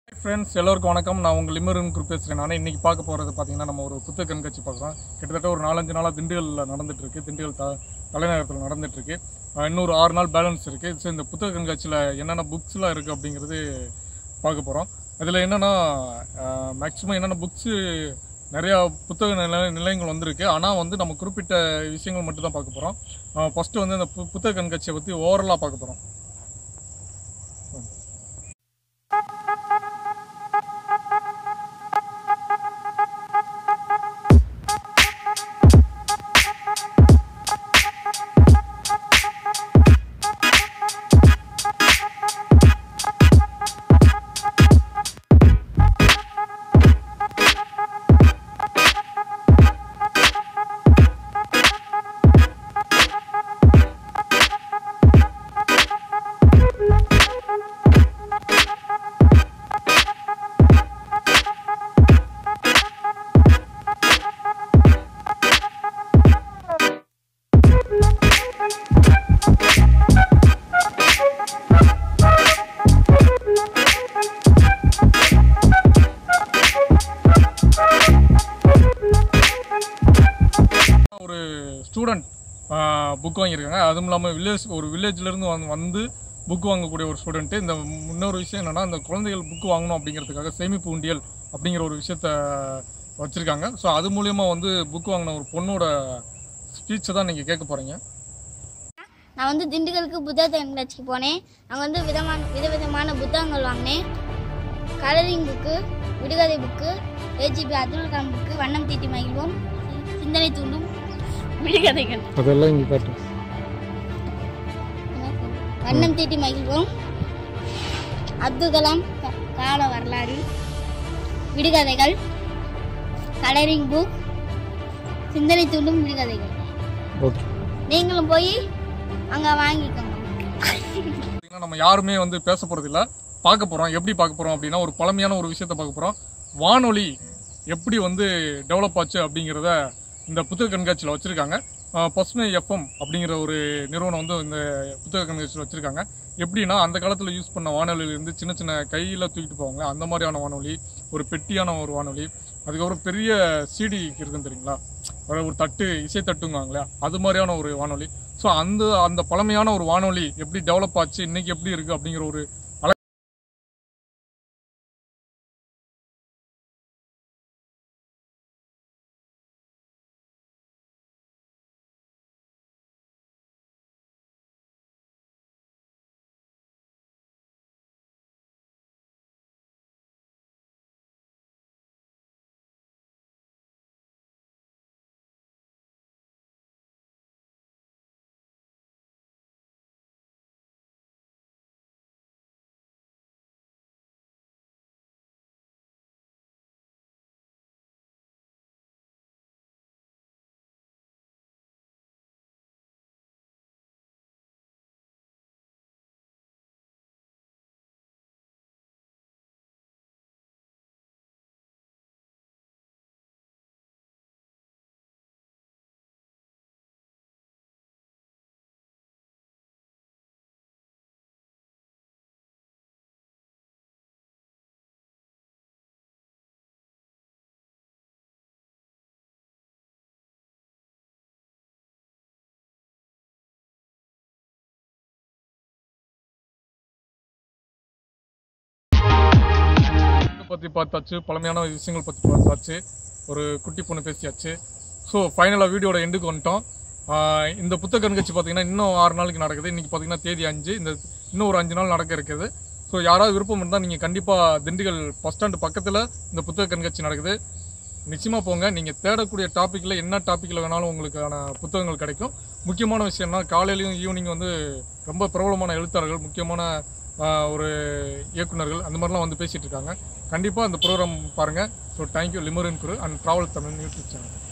friends எல்லோருக்கும் வணக்கம் நான் உங்கள் லிமரன் குரூப் பேசுகிறேன் நான் இன்னைக்கு பார்க்க போகிறது பார்த்தீங்கன்னா நம்ம ஒரு புத்தக கண்காட்சி பார்க்குறோம் கிட்டத்தட்ட ஒரு நாலஞ்சு நாளாக திண்டுக்கல்ல நடந்துட்டு இருக்கு திண்டுக்கல் த தலைநகரத்தில் நடந்துட்டு இருக்கு அஹ் இன்னொரு ஆறு நாள் பேலன்ஸ் இருக்குது ஸோ இந்த புத்தக கண்காட்சியில் என்னென்ன புக்ஸ்லாம் இருக்குது அப்படிங்கிறது பார்க்க போகிறோம் இதில் என்னென்னா மேக்ஸிமம் என்னென்ன புக்ஸு நிறையா புத்தக நில நிலையங்கள் வந்திருக்கு ஆனால் வந்து நம்ம குறிப்பிட்ட விஷயங்கள் மட்டும் தான் பார்க்க போகிறோம் ஃபஸ்ட்டு வந்து இந்த பு புத்தக கண்காட்சியை பற்றி ஓவரலாக பார்க்க போகிறோம் ஒரு ஸ்டூடெண்ட் புக் வாங்கியிருக்காங்க அதுவும் இல்லாமல் வில்லேஜ் ஒரு வில்லேஜ்லேருந்து வந்து வந்து புக் வாங்கக்கூடிய ஒரு ஸ்டூடெண்ட்டு இந்த இன்னொரு விஷயம் என்னென்னா இந்த குழந்தைகள் புக் வாங்கணும் அப்படிங்கிறதுக்காக சேமிப்பு உண்டியல் அப்படிங்கிற ஒரு விஷயத்த வச்சுருக்காங்க ஸோ அது மூலயமா வந்து புக் வாங்கின ஒரு பொண்ணோட ஸ்பீச்சை தான் நீங்கள் கேட்க போகிறீங்க நான் வந்து திண்டுக்கலுக்கு புத்தக கண்காட்சிக்கு போனேன் அங்கே வந்து விதமான விதவிதமான புத்தகங்கள் வாங்கினேன் கலரிங் புக்கு விடுகதை புக்கு ஏஜிபி அப்துல் கலாம் புக்கு வண்ணம் தீட்டி மகிழ்வோம் சி- சிந்தனை தூண்டும் விடுகதைகள் அதெல்லாம் இங்கே காட்டு வண்ணம் தீட்டி மகிழ்வோம் அப்துல் கலாம் க- கால வரலாறு விடுகதைகள் கலரிங் புக் சிந்தனை தூண்டும் விடுகதைகள் ஓகே நீங்களும் போய் அங்கே வாங்கிக்கோங்க பார்த்தீங்கன்னா நம்ம யாருமே வந்து பேச போகிறதில்ல பார்க்க போகிறோம் எப்படி பார்க்க போகிறோம் அப்படின்னா ஒரு பழமையான ஒரு விஷயத்த பார்க்க போகிறோம் வானொலி எப்படி வந்து டெவலப் ஆச்சு அப்படிங்கிறத இந்த புத்தக கண்காட்சியில் வச்சுருக்காங்க பசுமை எஃப்எம் அப்படிங்கிற ஒரு நிறுவனம் வந்து இந்த புத்தக கண்காட்சியில் வச்சுருக்காங்க எப்படின்னா அந்த காலத்தில் யூஸ் பண்ண வானொலியிலேருந்து சின்ன சின்ன கையில் தூக்கிட்டு போவாங்க அந்த மாதிரியான வானொலி ஒரு பெட்டியான ஒரு வானொலி அதுக்கப்புறம் பெரிய சிடி இருக்குன்னு தெரியுங்களா ஒரு ஒரு தட்டு இசை தட்டுங்காங்களே அது மாதிரியான ஒரு வானொலி ஸோ அந்த அந்த பழமையான ஒரு வானொலி எப்படி டெவலப் ஆச்சு இன்னைக்கு எப்படி இருக்கு அப்படிங்கிற ஒரு அழ இதை பற்றி பார்த்தாச்சு பழமையான விஷயங்கள் பற்றி பார்த்தாச்சு ஒரு குட்டி பொண்ணு பேசியாச்சு ஸோ ஃபைனலாக வீடியோட எண்டுக்கு வந்துட்டோம் ஆஹ் இந்த புத்தக கண்காட்சி பார்த்தீங்கன்னா இன்னும் ஆறு நாளைக்கு நடக்குது இன்னைக்கு பார்த்தீங்கன்னா தேதி அஞ்சு இந்த இன்னும் ஒரு அஞ்சு நாள் நடக்க இருக்குது ஸோ யாராவது விருப்பம் இருந்தால் நீங்கள் கண்டிப்பாக திண்டுக்கல் பஸ் ஸ்டாண்டு பக்கத்தில் இந்த புத்தக கண்காட்சி நடக்குது நிச்சயமாக போங்க நீங்கள் தேடக்கூடிய டாப்பிக்கில் என்ன டாப்பிக்கில் வேணாலும் உங்களுக்கான புத்தகங்கள் கிடைக்கும் முக்கியமான விஷயம்னா காலையிலையும் ஈவினிங் வந்து ரொம்ப பிரபலமான எழுத்தாளர்கள் முக்கியமான ஆஹ், ஒரு இயக்குனர்கள் அந்த மாதிரிலாம் வந்து பேசிகிட்டு இருக்காங்க கண்டிப்பாக அந்த ப்ரோக்ராம் பாருங்கள் ஸோ தேங்க்யூ லிமரின் Guru and travel Tamil YouTube channel